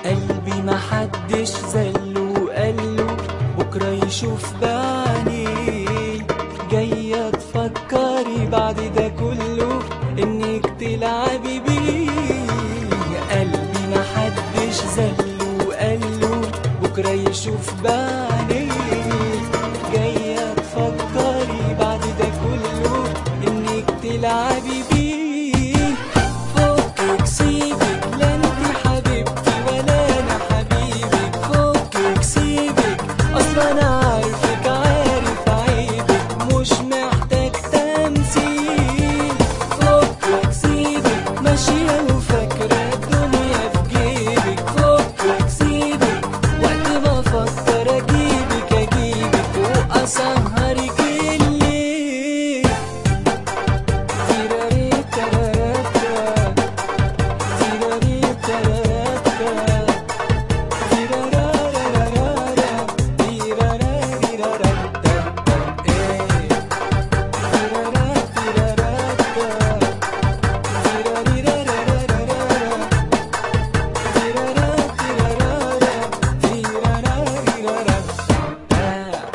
قلبي محدش زله وقاله بكرة يشوف بعينيه جاية تفكري بعد ده كله انك تلعبي بيه قلبي محدش زله وقاله بكرة يشوف بعينيه جاية تفكري بعد ده كله انك تلعبي بيه فكك سيبك لا انت حبيبتي ولا انا حبيبك فكك سيبك اصلا انا عارفك عارف عيبك مش محتاج تمثيل فكك سيبك ماشية وفاكرة الدنيا في جيبك فكك سيبك وقت ما افكر اجيبك اجيبك واسهرك الليل تيراري ترارتا تيراري ترارتا تيرارارارارا تيراراريرارتا إيه تيرارا تيرارتا تيراريرارارارا تيرارا تيرارارا تيراراريرارتا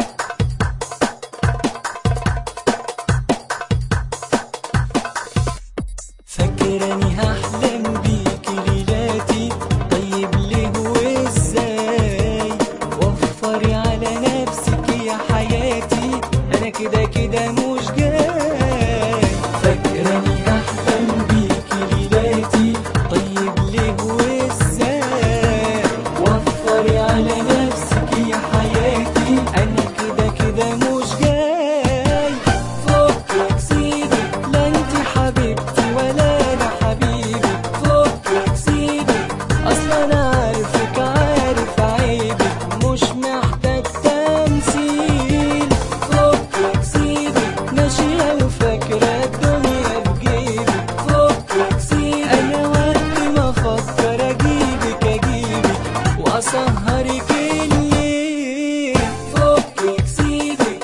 فاكراني هحلم بيكي ليلاتي طيب ليه وازاي وفري على نفسك يا حياتي انا كده كده مش جاي فاكراني هحلم بيكي ليلاتي طيب ليه وازاي وفري على نفسك يا حياتي انا كده كده مش جاي فكك سيبك لا انت حبيبتي ولا انا حبيبك فكك سيبك اصلا انا عارفك عارف عيبك مش محتاج تمثيل فكك سيبك ماشية وفاكرة الدنيا في جيبك فكك سيبك انا وقت ما افكر اجيبك اجيبك واسهرك الليل فكك سيبك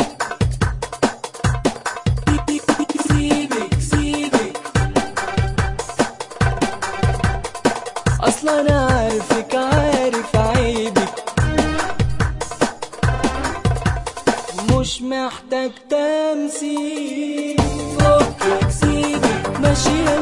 سيبك سيبك اصلا انا عارفك عارف عيبك مش محتاج تمثيل فكك سيبك ماشية